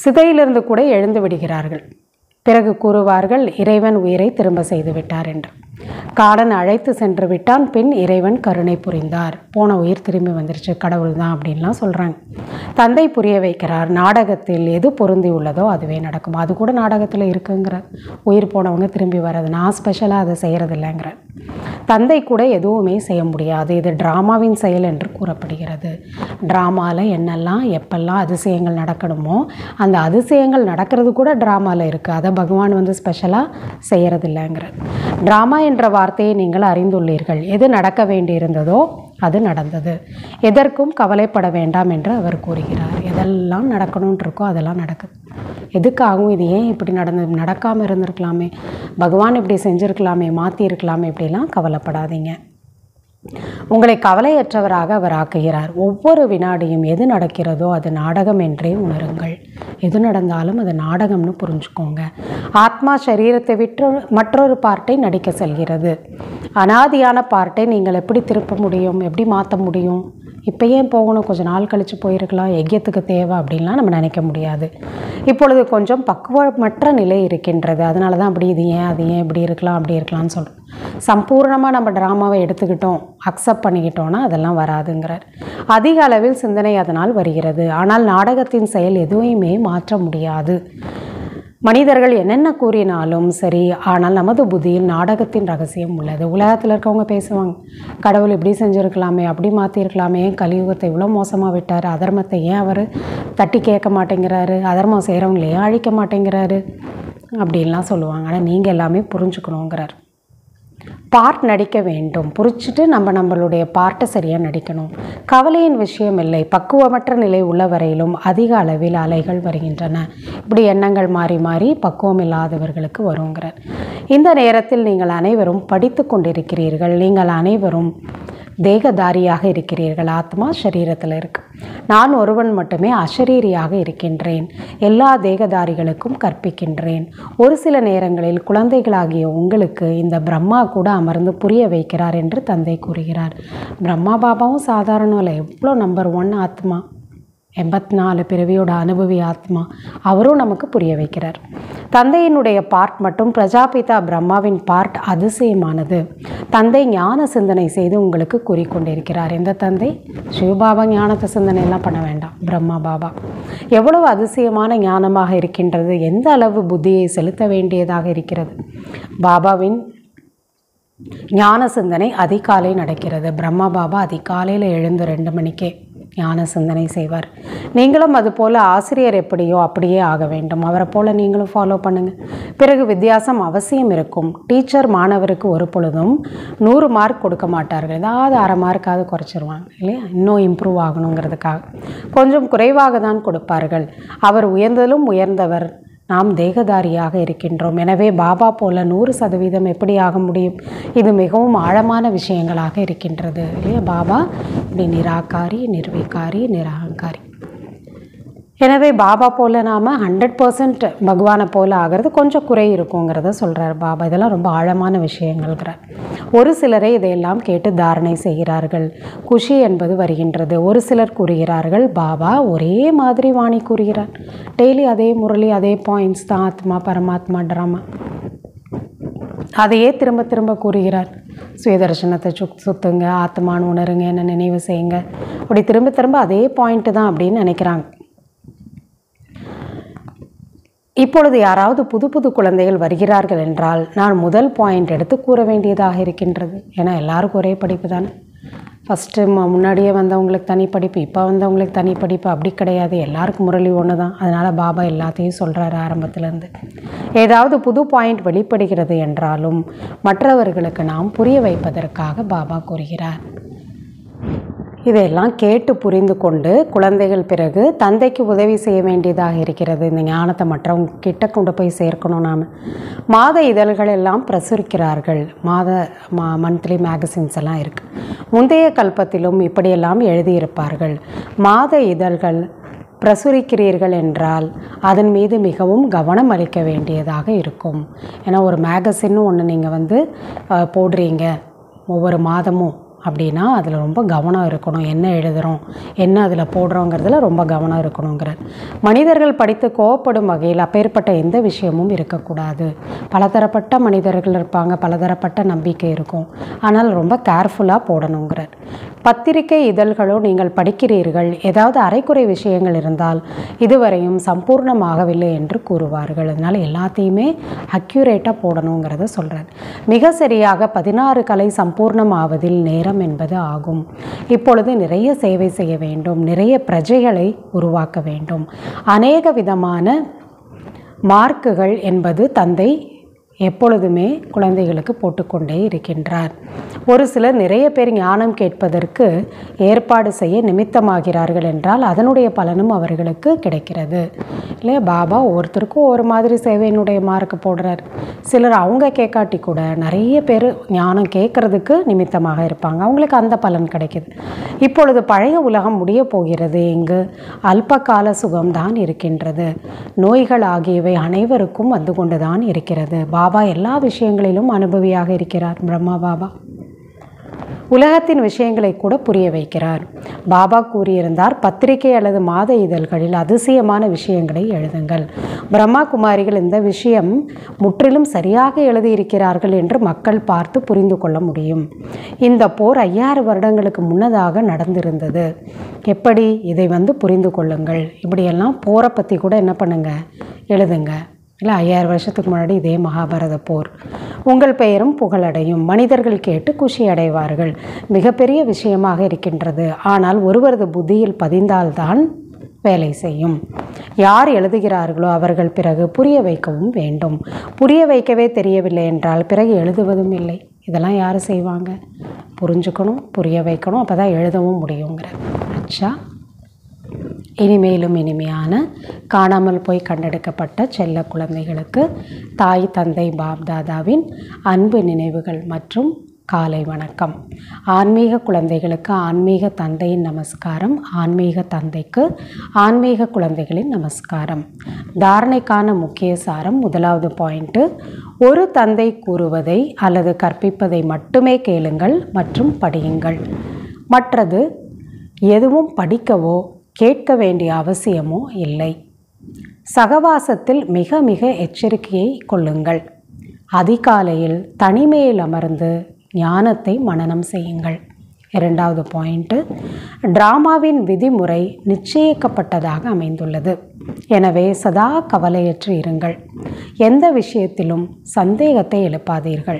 சிதையிலிருந்து கூட எழுந்து விடுகிறார்கள் பிறகு கூறுவார்கள் இறைவன் உயிரை திரும்ப செய்து விட்டார் என்று காலன் அழைத்து சென்று விட்டான் பின் இறைவன் கருணை புரிந்தார் போன உயிர் திரும்பி வந்துருச்சு கடவுள் தான் அப்படின்லாம் சொல்கிறாங்க தந்தை புரிய வைக்கிறார் நாடகத்தில் எது பொருந்தி உள்ளதோ அதுவே நடக்கும் அது கூட நாடகத்தில் இருக்குங்கிறார் உயிர் போனவங்க திரும்பி வர்றது நான் ஸ்பெஷலாக அதை செய்கிறது இல்லைங்கிறார் தந்தை கூட எதுவுமே செய்ய முடியாது இது ட்ராமாவின் செயல் என்று கூறப்படுகிறது ட்ராமாவில் என்னெல்லாம் எப்பெல்லாம் அதிசயங்கள் நடக்கணுமோ அந்த அதிசயங்கள் நடக்கிறது கூட ட்ராமாவில் இருக்குது அதை பகவான் வந்து ஸ்பெஷலாக செய்கிறது இல்லைங்கிறார் ட்ராமா என்ற வார்த்தையை நீங்கள் அறிந்துள்ளீர்கள் எது நடக்க வேண்டியிருந்ததோ அது நடந்தது எதற்கும் கவலைப்பட வேண்டாம் என்று அவர் கூறுகிறார் எதெல்லாம் நடக்கணும்னு இருக்கோ அதெல்லாம் நடக்குது எதுக்காகவும் இது ஏன் இப்படி நடந்தது நடக்காமல் இருந்திருக்கலாமே பகவான் இப்படி செஞ்சுருக்கலாமே மாற்றி இருக்கலாமே இப்படிலாம் கவலைப்படாதீங்க உங்களை கவலையற்றவராக அவர் ஆக்குகிறார் ஒவ்வொரு வினாடியும் எது நடக்கிறதோ அது நாடகம் என்றே உணருங்கள் எது நடந்தாலும் அது நாடகம்னு புரிஞ்சுக்கோங்க ஆத்மா சரீரத்தை விட்டு மற்றொரு பார்ட்டை நடிக்க செல்கிறது அனாதியான பார்ட்டை நீங்கள் எப்படி திருப்ப முடியும் எப்படி மாற்ற முடியும் இப்போ ஏன் போகணும் கொஞ்சம் நாள் கழித்து போயிருக்கலாம் எக்கியத்துக்கு தேவை அப்படின்லாம் நம்ம நினைக்க முடியாது இப்பொழுது கொஞ்சம் பக்குவமற்ற நிலை இருக்கின்றது அதனால தான் அப்படி இது ஏன் அது ஏன் இப்படி இருக்கலாம் அப்படி இருக்கலாம்னு சொல்கிறோம் சம்பூர்ணமாக நம்ம ட்ராமாவை எடுத்துக்கிட்டோம் அக்செப்ட் பண்ணிக்கிட்டோன்னா அதெல்லாம் வராதுங்கிறார் அதிக அளவில் சிந்தனை அதனால் வருகிறது ஆனால் நாடகத்தின் செயல் எதுவுமே மாற்ற முடியாது மனிதர்கள் என்னென்ன கூறினாலும் சரி ஆனால் நமது புத்தியில் நாடகத்தின் ரகசியம் உள்ளது உலகத்தில் இருக்கவங்க பேசுவாங்க கடவுள் இப்படி செஞ்சுருக்கலாமே அப்படி மாற்றிருக்கலாமே ஏன் கலியுகத்தை இவ்வளோ மோசமாக விட்டார் அதர்மத்தை ஏன் அவர் தட்டி கேட்க மாட்டேங்கிறாரு அதர்மம் செய்கிறவங்கள ஏன் அழிக்க மாட்டேங்கிறாரு அப்படின்லாம் சொல்லுவாங்க ஆனால் நீங்கள் எல்லாமே புரிஞ்சுக்கணுங்கிறார் பார்ட் நடிக்க வேண்டும் புரிச்சிட்டு நம்ம நம்மளுடைய பார்ட்டை சரியாக நடிக்கணும் கவலையின் விஷயம் இல்லை பக்குவமற்ற நிலை உள்ள வரையிலும் அதிக அளவில் அலைகள் வருகின்றன இப்படி எண்ணங்கள் மாறி மாறி பக்குவம் இல்லாதவர்களுக்கு வருங்கிறார் இந்த நேரத்தில் நீங்கள் அனைவரும் படித்து கொண்டிருக்கிறீர்கள் நீங்கள் அனைவரும் தேகதாரியாக இருக்கிறீர்கள் ஆத்மா சரீரத்தில் இருக்கு நான் ஒருவன் மட்டுமே அசரீரியாக இருக்கின்றேன் எல்லா தேகதாரிகளுக்கும் கற்பிக்கின்றேன் ஒரு சில நேரங்களில் குழந்தைகளாகிய உங்களுக்கு இந்த பிரம்மா கூட அமர்ந்து புரிய வைக்கிறார் என்று தந்தை கூறுகிறார் பிரம்மா பாபாவும் சாதாரணம் இல்லை எவ்வளோ நம்பர் ஒன் ஆத்மா எண்பத்தி நாலு பிறவியோட அனுபவி ஆத்மா அவரும் நமக்கு புரிய வைக்கிறார் தந்தையினுடைய பார்ட் மட்டும் பிரஜாபிதா பிரம்மாவின் பார்ட் அதிசயமானது தந்தை ஞான சிந்தனை செய்து உங்களுக்கு கூறிக்கொண்டிருக்கிறார் எந்த தந்தை சிவபாபா ஞானத்தை சிந்தனை எல்லாம் பண்ண வேண்டாம் பிரம்மா பாபா எவ்வளவு அதிசயமான ஞானமாக இருக்கின்றது எந்த அளவு புத்தியை செலுத்த வேண்டியதாக இருக்கிறது பாபாவின் ஞான சிந்தனை அதிகாலை நடக்கிறது பிரம்மா பாபா அதிகாலையில் எழுந்து ரெண்டு மணிக்கே ஞான சிந்தனை செய்வார் நீங்களும் அது போல் ஆசிரியர் எப்படியோ அப்படியே ஆக வேண்டும் அவரை போல் நீங்களும் ஃபாலோ பண்ணுங்கள் பிறகு வித்தியாசம் அவசியம் இருக்கும் டீச்சர் மாணவருக்கு ஒரு பொழுதும் நூறு மார்க் கொடுக்க மாட்டார்கள் ஏதாவது அரை மார்க்காவது குறைச்சிருவாங்க இல்லையா இன்னும் இம்ப்ரூவ் ஆகணுங்கிறதுக்காக கொஞ்சம் குறைவாக தான் கொடுப்பார்கள் அவர் உயர்ந்ததிலும் உயர்ந்தவர் நாம் தேகதாரியாக இருக்கின்றோம் எனவே பாபா போல நூறு சதவீதம் எப்படி ஆக முடியும் இது மிகவும் ஆழமான விஷயங்களாக இருக்கின்றது இல்லையா பாபா இப்படி நிராகாரி நிர்வீகாரி நிரகங்காரி எனவே பாபா போல நாம் ஹண்ட்ரட் பர்சன்ட் பகவானை போல ஆகிறது கொஞ்சம் குறை இருக்குங்கிறத சொல்கிறார் பாபா இதெல்லாம் ரொம்ப ஆழமான விஷயங்கள்ங்கிறார் ஒரு சிலரை இதையெல்லாம் கேட்டு தாரணை செய்கிறார்கள் குஷி என்பது வருகின்றது ஒரு சிலர் கூறுகிறார்கள் பாபா ஒரே மாதிரி வாணி கூறுகிறார் டெய்லி அதே முரளி அதே பாயிண்ட்ஸ் தான் ஆத்மா பரமாத்மா ட்ராமா அதையே திரும்ப திரும்ப கூறுகிறார் சுயதர்சனத்தை சு சுத்துங்க ஆத்மான்னு உணருங்க என்ன நினைவு செய்யுங்க அப்படி திரும்ப திரும்ப அதே பாயிண்ட்டு தான் அப்படின்னு நினைக்கிறாங்க இப்பொழுது யாராவது புது புது குழந்தைகள் வருகிறார்கள் என்றால் நான் முதல் பாயிண்ட் எடுத்து கூற வேண்டியதாக இருக்கின்றது ஏன்னா எல்லாருக்கும் ஒரே படிப்பு தானே ஃபஸ்ட்டு முன்னாடியே வந்தவங்களுக்கு தனி படிப்பு இப்போ வந்தவங்களுக்கு தனி படிப்பு அப்படி கிடையாது எல்லாருக்கும் முரளி ஒன்று தான் அதனால் பாபா எல்லாத்தையும் சொல்கிறாரு ஆரம்பத்திலேருந்து ஏதாவது புது பாயிண்ட் வெளிப்படுகிறது என்றாலும் மற்றவர்களுக்கு நாம் புரிய வைப்பதற்காக பாபா கூறுகிறார் இதையெல்லாம் கேட்டு புரிந்து கொண்டு குழந்தைகள் பிறகு தந்தைக்கு உதவி செய்ய வேண்டியதாக இருக்கிறது இந்த ஞானத்தை மற்றவங்க கிட்ட கொண்டு போய் சேர்க்கணும் நாம் மாத இதழ்கள் எல்லாம் பிரசுரிக்கிறார்கள் மாத மா மந்த்லி மேகசின்ஸ் எல்லாம் இருக்குது முந்தைய கல்பத்திலும் இப்படியெல்லாம் எழுதியிருப்பார்கள் மாத இதழ்கள் பிரசுரிக்கிறீர்கள் என்றால் அதன் மீது மிகவும் கவனம் அளிக்க வேண்டியதாக இருக்கும் ஏன்னா ஒரு மேகசின்னு ஒன்று நீங்கள் வந்து அஹ், போடுறீங்க ஒவ்வொரு மாதமும் அப்படின்னா அதில் ரொம்ப கவனம் இருக்கணும் என்ன எழுதுகிறோம் என்ன அதில் போடுறோங்கிறதுல ரொம்ப கவனம் இருக்கணுங்கிறார் மனிதர்கள் படித்து கோவப்படும் வகையில் அப்பேற்பட்ட எந்த விஷயமும் இருக்கக்கூடாது பலதரப்பட்ட மனிதர்கள் இருப்பாங்க பலதரப்பட்ட நம்பிக்கை இருக்கும் ஆனால் ரொம்ப கேர்ஃபுல்லாக போடணுங்கிறார் பத்திரிகை இதழ்களோ நீங்கள் படிக்கிறீர்கள் ஏதாவது அரைக்குறை விஷயங்கள் இருந்தால் இதுவரையும் சம்பூர்ணமாகவில்லை என்று கூறுவார்கள் அதனால் எல்லாத்தையுமே அக்யூரேட்டாக போடணுங்கிறத சொல்கிறார் மிக சரியாக பதினாறு கலை சம்பூர்ணமாவதில் நேரம் என்பது ஆகும் இப்பொழுது நிறைய சேவை செய்ய வேண்டும் நிறைய பிரஜைகளை உருவாக்க வேண்டும் அநேக விதமான மார்க்குகள் என்பது தந்தை எப்பொழுதுமே குழந்தைகளுக்கு போட்டுக்கொண்டே இருக்கின்றார் ஒரு சிலர் நிறைய பேர் ஞானம் கேட்பதற்கு ஏற்பாடு செய்ய நிமித்தமாகிறார்கள் என்றால் அதனுடைய பலனும் அவர்களுக்கு கிடைக்கிறது இல்லையா பாபா ஒருத்தருக்கும் ஒரு மாதிரி சேவையினுடைய மார்க் போடுறார் சிலர் அவங்க கேட்காட்டி கூட நிறைய பேர் ஞானம் கேட்கறதுக்கு நிமித்தமாக இருப்பாங்க அவங்களுக்கு அந்த பலன் கிடைக்குது இப்பொழுது பழைய உலகம் முடிய போகிறது இங்கு அல்பகால சுகம்தான் இருக்கின்றது நோய்கள் ஆகியவை அனைவருக்கும் வந்து கொண்டுதான் இருக்கிறது பாபா எல்லா விஷயங்களிலும் அனுபவியாக இருக்கிறார் பிரம்மா பாபா உலகத்தின் விஷயங்களை கூட புரிய வைக்கிறார் பாபா கூறியிருந்தார் பத்திரிகை அல்லது மாத இதழ்களில் அதிசயமான விஷயங்களை எழுதுங்கள் பிரம்மா குமாரிகள் இந்த விஷயம் முற்றிலும் சரியாக எழுதியிருக்கிறார்கள் என்று மக்கள் பார்த்து புரிந்து கொள்ள முடியும் இந்த போர் ஐயாயிரம் வருடங்களுக்கு முன்னதாக நடந்திருந்தது எப்படி இதை வந்து புரிந்து கொள்ளுங்கள் இப்படியெல்லாம் போரை பற்றி கூட என்ன பண்ணுங்க எழுதுங்க இல்லை ஐயாயிரம் வருஷத்துக்கு முன்னாடி இதே மகாபாரத போர் உங்கள் பெயரும் புகழடையும் மனிதர்கள் கேட்டு குஷி அடைவார்கள் மிகப்பெரிய விஷயமாக இருக்கின்றது ஆனால் ஒருவரது புத்தியில் பதிந்தால்தான் வேலை செய்யும் யார் எழுதுகிறார்களோ அவர்கள் பிறகு புரிய வைக்கவும் வேண்டும் புரிய வைக்கவே தெரியவில்லை என்றால் பிறகு எழுதுவதும் இல்லை இதெல்லாம் யார் செய்வாங்க புரிஞ்சுக்கணும் புரிய வைக்கணும் அப்போ தான் எழுதவும் முடியுங்கிற அச்சா இனிமேலும் இனிமையான காணாமல் போய் கண்டெடுக்கப்பட்ட செல்ல குழந்தைகளுக்கு தாய் தந்தை பாப் தாதாவின் அன்பு நினைவுகள் மற்றும் காலை வணக்கம் ஆன்மீக குழந்தைகளுக்கு ஆன்மீக தந்தையின் நமஸ்காரம் ஆன்மீக தந்தைக்கு ஆன்மீக குழந்தைகளின் நமஸ்காரம் தாரணைக்கான முக்கிய சாரம் முதலாவது பாயிண்ட்டு ஒரு தந்தை கூறுவதை அல்லது கற்பிப்பதை மட்டுமே கேளுங்கள் மற்றும் படியுங்கள் மற்றது எதுவும் படிக்கவோ கேட்க வேண்டிய அவசியமோ இல்லை சகவாசத்தில் மிக மிக எச்சரிக்கையை கொள்ளுங்கள் அதிகாலையில் தனிமையில் அமர்ந்து ஞானத்தை மனனம் செய்யுங்கள் இரண்டாவது பாயிண்ட்டு டிராமாவின் விதிமுறை நிச்சயிக்கப்பட்டதாக அமைந்துள்ளது எனவே சதா கவலையற்று இருங்கள் எந்த விஷயத்திலும் சந்தேகத்தை எழுப்பாதீர்கள்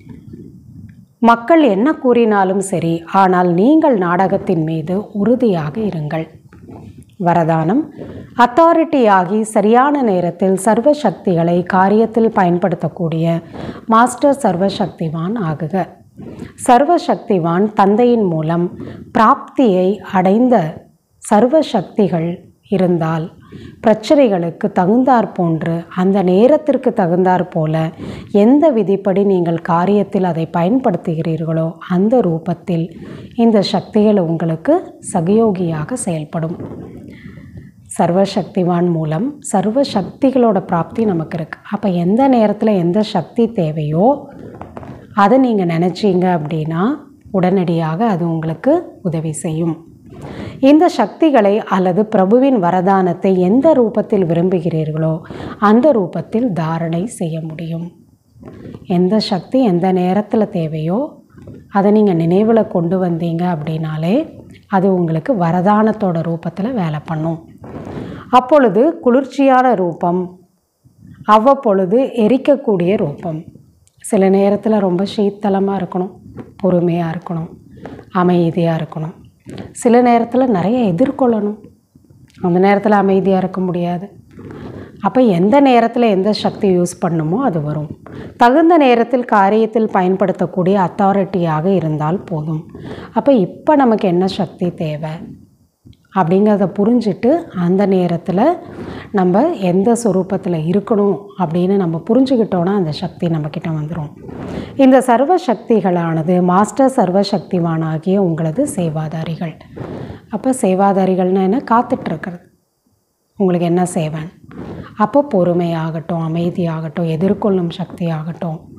மக்கள் என்ன கூறினாலும் சரி ஆனால் நீங்கள் நாடகத்தின் மீது உறுதியாக இருங்கள் வரதானம் அத்தாரிட்டியாகி சரியான நேரத்தில் சர்வ சக்திகளை காரியத்தில் பயன்படுத்தக்கூடிய மாஸ்டர் சர்வசக்திவான் ஆகுக சர்வசக்திவான் தந்தையின் மூலம் பிராப்தியை அடைந்த சர்வ சக்திகள் இருந்தால் பிரச்சனைகளுக்கு தகுந்தாற் போன்று அந்த நேரத்திற்கு தகுந்தாற் போல எந்த விதிப்படி நீங்கள் காரியத்தில் அதை பயன்படுத்துகிறீர்களோ அந்த ரூபத்தில் இந்த சக்திகள் உங்களுக்கு சகயோகியாக செயல்படும் சர்வசக்திவான் மூலம் சர்வ சக்திகளோட பிராப்தி நமக்கு இருக்குது அப்போ எந்த நேரத்தில் எந்த சக்தி தேவையோ அதை நீங்கள் நினச்சிங்க அப்படின்னா உடனடியாக அது உங்களுக்கு உதவி செய்யும் இந்த சக்திகளை அல்லது பிரபுவின் வரதானத்தை எந்த ரூபத்தில் விரும்புகிறீர்களோ அந்த ரூபத்தில் தாரணை செய்ய முடியும் எந்த சக்தி எந்த நேரத்தில் தேவையோ அதை நீங்கள் நினைவில் கொண்டு வந்தீங்க அப்படின்னாலே அது உங்களுக்கு வரதானத்தோட ரூபத்தில் வேலை பண்ணும் அப்பொழுது குளிர்ச்சியான ரூபம் அவ்வப்பொழுது எரிக்கக்கூடிய ரூபம் சில நேரத்தில் ரொம்ப சீத்தளமாக இருக்கணும் பொறுமையாக இருக்கணும் அமைதியாக இருக்கணும் சில நேரத்தில் நிறைய எதிர்கொள்ளணும் அந்த நேரத்தில் அமைதியாக இருக்க முடியாது அப்போ எந்த நேரத்தில் எந்த சக்தி யூஸ் பண்ணுமோ அது வரும் தகுந்த நேரத்தில் காரியத்தில் பயன்படுத்தக்கூடிய அத்தாரிட்டியாக இருந்தால் போதும் அப்போ இப்போ நமக்கு என்ன சக்தி தேவை அப்படிங்கிறத புரிஞ்சுட்டு அந்த நேரத்தில் நம்ம எந்த சொரூபத்தில் இருக்கணும் அப்படின்னு நம்ம புரிஞ்சுக்கிட்டோன்னா அந்த சக்தி நம்மக்கிட்ட வந்துடும் இந்த சர்வ சக்திகளானது மாஸ்டர் சர்வ சக்திவானாகிய உங்களது சேவாதாரிகள் அப்போ சேவாதாரிகள்னா என்ன காத்துட்ருக்கிறது உங்களுக்கு என்ன செய்வேன் அப்போ பொறுமையாகட்டும் அமைதியாகட்டும் எதிர்கொள்ளும் சக்தி ஆகட்டும்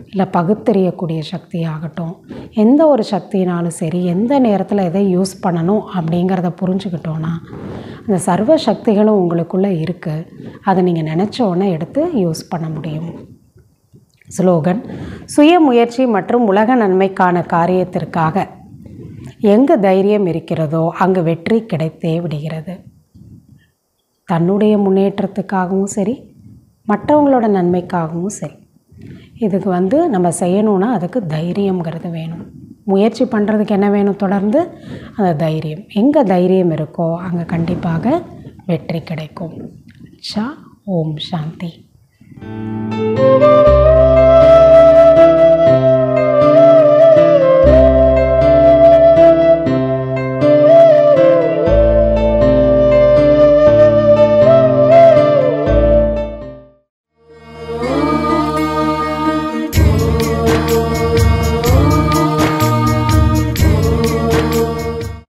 இல்லை பகுத்தறியக்கூடிய சக்தியாகட்டும் எந்த ஒரு சக்தினாலும் சரி எந்த நேரத்தில் எதை யூஸ் பண்ணணும் அப்படிங்கிறத புரிஞ்சுக்கிட்டோன்னா அந்த சர்வ சக்திகளும் உங்களுக்குள்ளே இருக்குது அதை நீங்கள் நினச்ச உடனே எடுத்து யூஸ் பண்ண முடியும் ஸ்லோகன் சுய முயற்சி மற்றும் உலக நன்மைக்கான காரியத்திற்காக எங்கு தைரியம் இருக்கிறதோ அங்கு வெற்றி கிடைத்தே விடுகிறது தன்னுடைய முன்னேற்றத்துக்காகவும் சரி மற்றவங்களோட நன்மைக்காகவும் சரி இதுக்கு வந்து நம்ம செய்யணும்னா அதுக்கு தைரியங்கிறது வேணும் முயற்சி பண்ணுறதுக்கு என்ன வேணும் தொடர்ந்து அந்த தைரியம் எங்கே தைரியம் இருக்கோ அங்கே கண்டிப்பாக வெற்றி கிடைக்கும் ஷா ஓம் சாந்தி